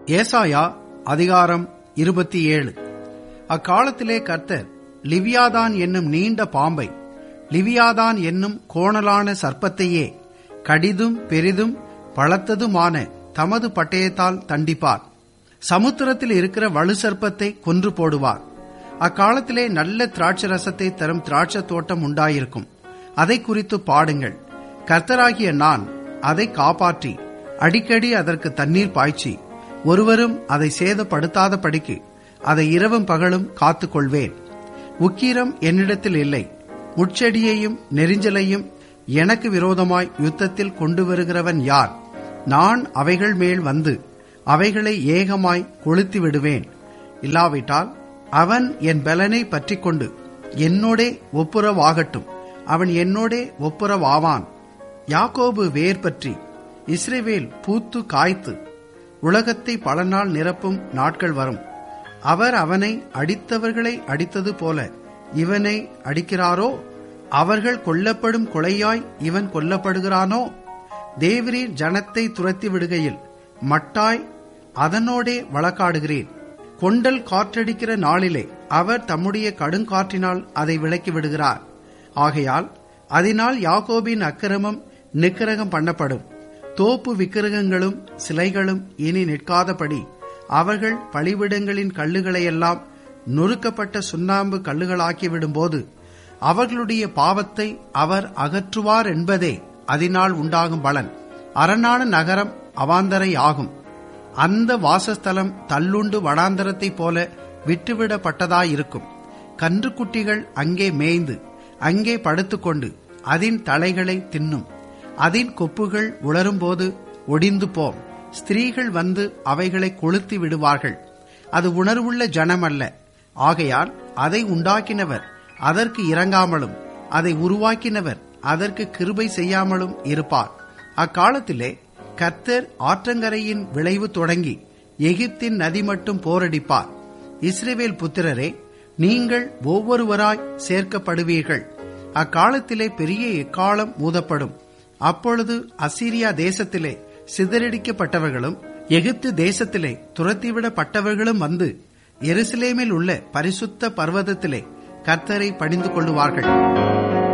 ஏசாயா அதிகாரம் இருபத்தி ஏழு அக்காலத்திலே கர்த்தர் லிவியாதான் என்னும் நீண்ட பாம்பை லிவியாதான் என்னும் கோணலான சர்ப்பத்தையே கடிதும் பெரிதும் பழத்ததுமான தமது பட்டயத்தால் தண்டிப்பார் சமுத்திரத்தில் இருக்கிற வலு சர்ப்பத்தை கொன்று போடுவார் அக்காலத்திலே நல்ல திராட்சை ரசத்தை தரும் திராட்சை தோட்டம் உண்டாயிருக்கும் அதை குறித்து பாடுங்கள் கர்த்தராகிய நான் அதை காப்பாற்றி அடிக்கடி அதற்கு தண்ணீர் பாய்ச்சி ஒருவரும் அதை சேதப்படுத்தாத படிக்கு அதை இரவும் பகலும் காத்துக் கொள்வேன் உக்கீரம் என்னிடத்தில் இல்லை முட்செடியையும் நெரிஞ்சலையும் எனக்கு விரோதமாய் யுத்தத்தில் கொண்டு வருகிறவன் யார் நான் அவைகள் மேல் வந்து அவைகளை ஏகமாய் கொளுத்தி விடுவேன் இல்லாவிட்டால் அவன் என் பலனை பற்றிக்கொண்டு என்னோடே ஒப்புரவாகட்டும் அவன் என்னோடே ஒப்புரவாவான் யாக்கோபு வேர் பற்றி இஸ்ரேவேல் பூத்து காய்த்து உலகத்தை பல நாள் நிரப்பும் நாட்கள் வரும் அவர் அவனை அடித்தவர்களை அடித்தது போல இவனை அடிக்கிறாரோ அவர்கள் கொல்லப்படும் கொலையாய் இவன் கொல்லப்படுகிறானோ தேவரீர் ஜனத்தை துரத்தி விடுகையில் மட்டாய் அதனோடே வழக்காடுகிறேன் கொண்டல் காற்றடிக்கிற நாளிலே அவர் தம்முடைய கடுங்காற்றினால் அதை விலக்கி விடுகிறார் ஆகையால் அதனால் யாக்கோபின் அக்கிரமம் நிக்கிரகம் பண்ணப்படும் தோப்பு விக்கிரகங்களும் சிலைகளும் இனி நிற்காதபடி அவர்கள் பழிவிடங்களின் கல்லுகளையெல்லாம் நொறுக்கப்பட்ட சுண்ணாம்பு கல்லுகளாக்கிவிடும்போது அவர்களுடைய பாவத்தை அவர் அகற்றுவார் என்பதே அதனால் உண்டாகும் பலன் அரணான நகரம் அவாந்தரை ஆகும் அந்த வாசஸ்தலம் தள்ளுண்டு வடாந்தரத்தைப் போல விட்டுவிடப்பட்டதாயிருக்கும் கன்றுக்குட்டிகள் அங்கே மேய்ந்து அங்கே படுத்துக்கொண்டு அதன் தலைகளை தின்னும் அதன் கொப்புகள் உளரும்போது ஒடிந்து போம் ஸ்திரீகள் வந்து அவைகளை கொளுத்தி விடுவார்கள் அது உணர்வுள்ள ஜனம் அல்ல ஆகையால் அதை உண்டாக்கினவர் அதற்கு இறங்காமலும் அதை உருவாக்கினவர் அதற்கு கிருபை செய்யாமலும் இருப்பார் அக்காலத்திலே கர்த்தர் ஆற்றங்கரையின் விளைவு தொடங்கி எகிப்தின் நதி மட்டும் போரடிப்பார் இஸ்ரேவேல் புத்திரரே நீங்கள் ஒவ்வொருவராய் சேர்க்கப்படுவீர்கள் அக்காலத்திலே பெரிய எக்காலம் மூதப்படும் அப்பொழுது அசீரியா தேசத்திலே சிதறடிக்கப்பட்டவர்களும் எகிப்து தேசத்திலே துரத்திவிடப்பட்டவர்களும் வந்து எருசலேமில் உள்ள பரிசுத்த பர்வதத்திலே கர்த்தரை பணிந்து கொள்ளுவார்கள்